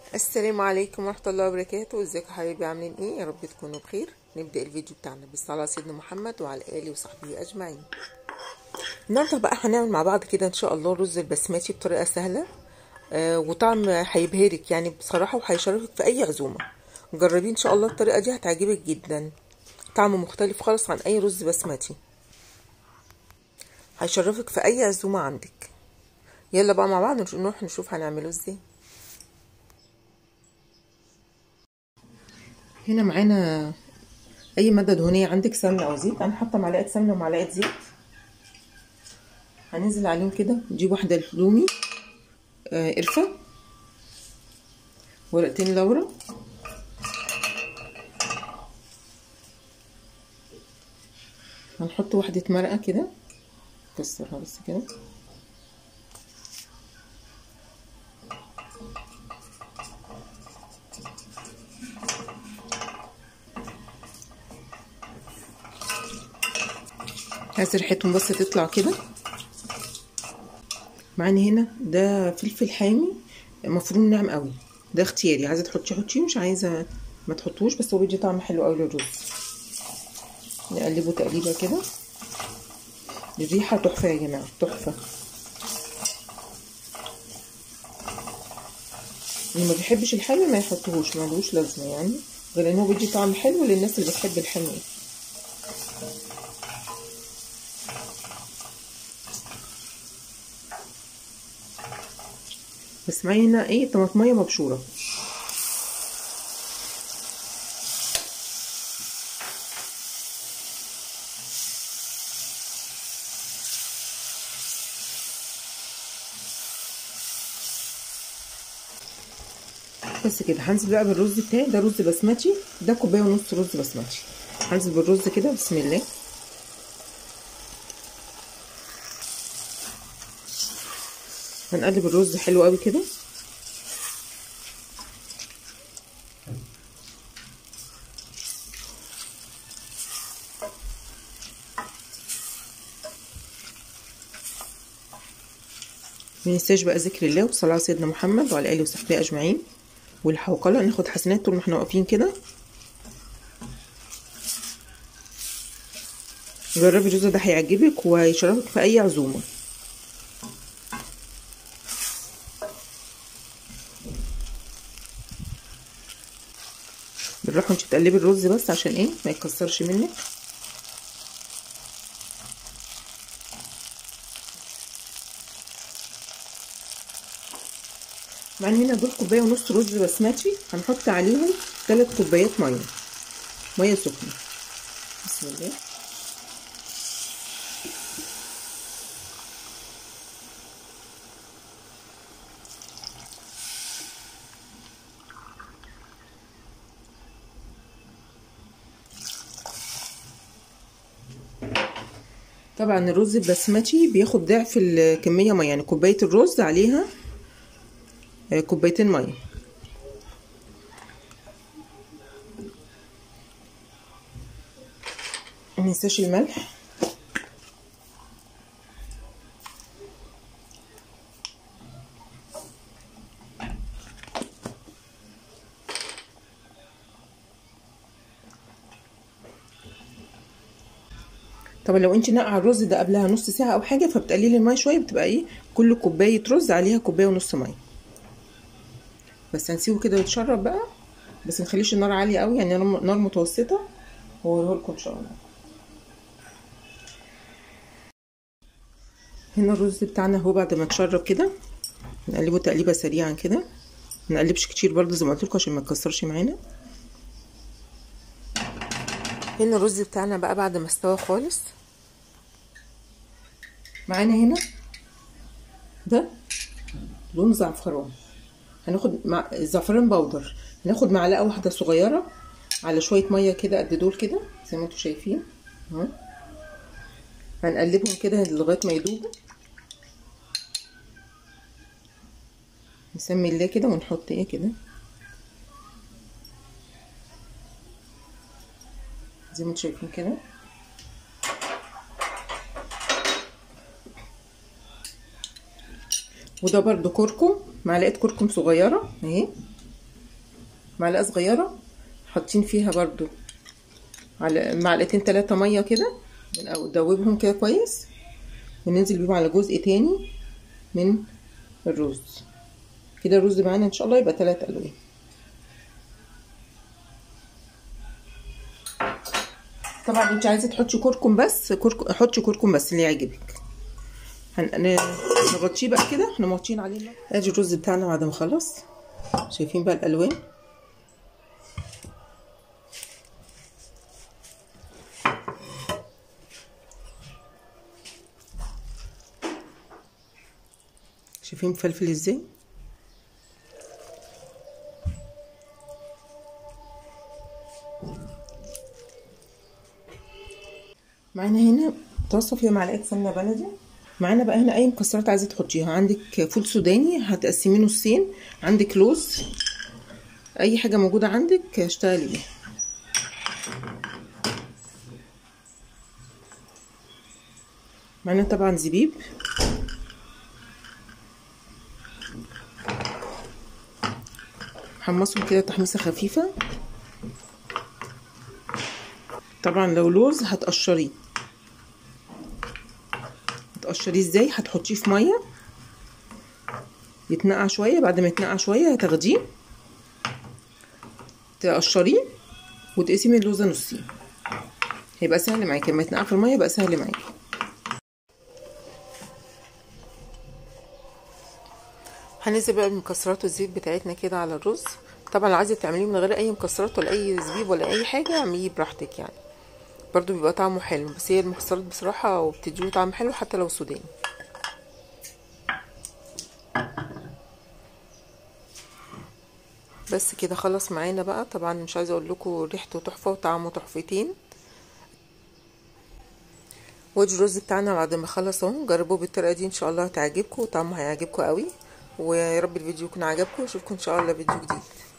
السلام عليكم ورحمة الله وبركاته ازيكم حبايبي عاملين ايه يا رب تكونوا بخير نبدأ الفيديو بتاعنا بالصلاة على سيدنا محمد وعلى آله وصحبه أجمعين النهاردة بقى هنعمل مع بعض كده ان شاء الله رز البسمتي بطريقة سهلة آه وطعم هيبهرك يعني بصراحة وهيشرفك في أي عزومة جربيه ان شاء الله الطريقة دي هتعجبك جدا طعمه مختلف خالص عن أي رز بسمتي هيشرفك في أي عزومة عندك يلا بقى مع بعض نروح نشوف هنعمله ازاي هنا معانا اي ماده دهنيه عندك سمنه او زيت انا حاطه معلقه سمنه ومعلقه زيت هننزل عليهم كده نجيب واحده لومي آه قرفه ورقتين لورا هنحط واحده مرقه كده كسرها بس كده عايز ريحتهم بس تطلع كده معانا هنا ده فلفل حامي مفروم ناعم قوي ده اختياري عايزه تحطيه حطيه مش عايزه ما تحطوش بس هو بيدي طعم حلو قوي للرز نقلبه تقليبه كده الريحه تحفه يا جماعه تحفه اللي ما بيحبش الحامي ما يحطهوش ما لهوش لازمه يعني غير ان هو بيدي طعم حلو للناس اللي بتحب الحامي بس معايا هنا ايه طماطميه مبشوره بس كده هنزل بقى بالرز بتاعي ده رز بسمتي ده كوبايه ونص رز بسمتي هنزل بالرز كده بسم الله هنقلب الرز حلو قوي كده مننساش بقى ذكر الله والصلاة على سيدنا محمد وعلى آله وصحبه أجمعين والحوقلة ناخد حسنات طول ما احنا واقفين كده جربي الرز ده هيعجبك وهيشرفك في أي عزومة بالراحه انت تقلبي الرز بس عشان ايه ما يتكسرش منك معانا هنا دول كوبايه ونص رز بسمتي هنحط عليهم ثلاث كوبايات ميه ميه سخنه بسم الله طبعا الرز البسمتي بياخد ضعف الكميه ميه يعني كوبايه الرز عليها كوبايتين ميه مننساش الملح طبعا لو انت نقع الرز ده قبلها نص ساعه او حاجه فبتقللي الميه شويه بتبقى ايه كل كوبايه رز عليها كوبايه ونص ميه بس هنسيبه كده يتشرب بقى بس نخليش النار عاليه قوي يعني نار متوسطه وهوريه لكم ان شاء الله هنا الرز بتاعنا اهو بعد ما اتشرب كده نقلبه تقليبه سريعا كده ما نقلبش كتير برضه زي ما قلت لكم عشان ما يتكسرش معانا هنا الرز بتاعنا بقى بعد ما استوى خالص معانا هنا ده لون زعفران هناخد مع زعفران بودر هناخد معلقه واحده صغيره على شويه ميه كده قد دول كده زي ما انتم شايفين اهو هنقلبهم كده لغايه ما يدوبوا نسمي الله كده ونحط ايه كده زي ما انتم شايفين كده وده برضو كركم معلقه كركم صغيره اهي معلقه صغيره حاطين فيها برضو على معلقتين ثلاثه ميه كده او دوبهم كده كويس وننزل بيهم على جزء تاني من الرز كده الرز معانا ان شاء الله يبقى ثلاث الوان طبعا انت عايزه تحطي كركم بس كركم حطي كركم بس اللي يعجبك هن... نغطيه بقى كده احنا موطين عليه ادي الرز بتاعنا بعد ما خلص شايفين بقى الالوان شايفين مفلفل ازاي معانا هنا طاسه فيها معلقه سمنه بلدي معانا بقى هنا اي مكسرات عايزه تحطيها عندك فول سوداني هتقسميه نصين عندك لوز اي حاجه موجوده عندك اشتغلي بيها معانا طبعا زبيب حمصهم كده تحميصه خفيفه طبعا لو لوز هتقشريه هتقشريه ازاي هتحطيه في ميه يتنقع شويه بعد ما يتنقع شويه هتاخديه تقشريه وتقسمي اللوزه نصين هيبقى سهل معاكي لما يتنقع في الميه يبقى سهل معاكي هننزل بقى المكسرات والزيت بتاعتنا كده على الرز طبعا لو عايزه تعمليه من غير اي مكسرات ولا اي زبيب ولا اي حاجه اعمليه براحتك يعني برضو بيبقى طعمه حلو بس هي المكسرات بصراحه وبتديله طعم حلو حتى لو سوداني بس كده خلص معانا بقى طبعا مش عايزه اقول لكم ريحته تحفه وطعمه تحفتين وادي الرز بتاعنا بعد ما خلص اهو جربوه بالطريقه دي ان شاء الله هتعجبكم وطعمه هيعجبكم قوي ويا رب الفيديو يكون عجبكم واشوفكم ان شاء الله فيديو جديد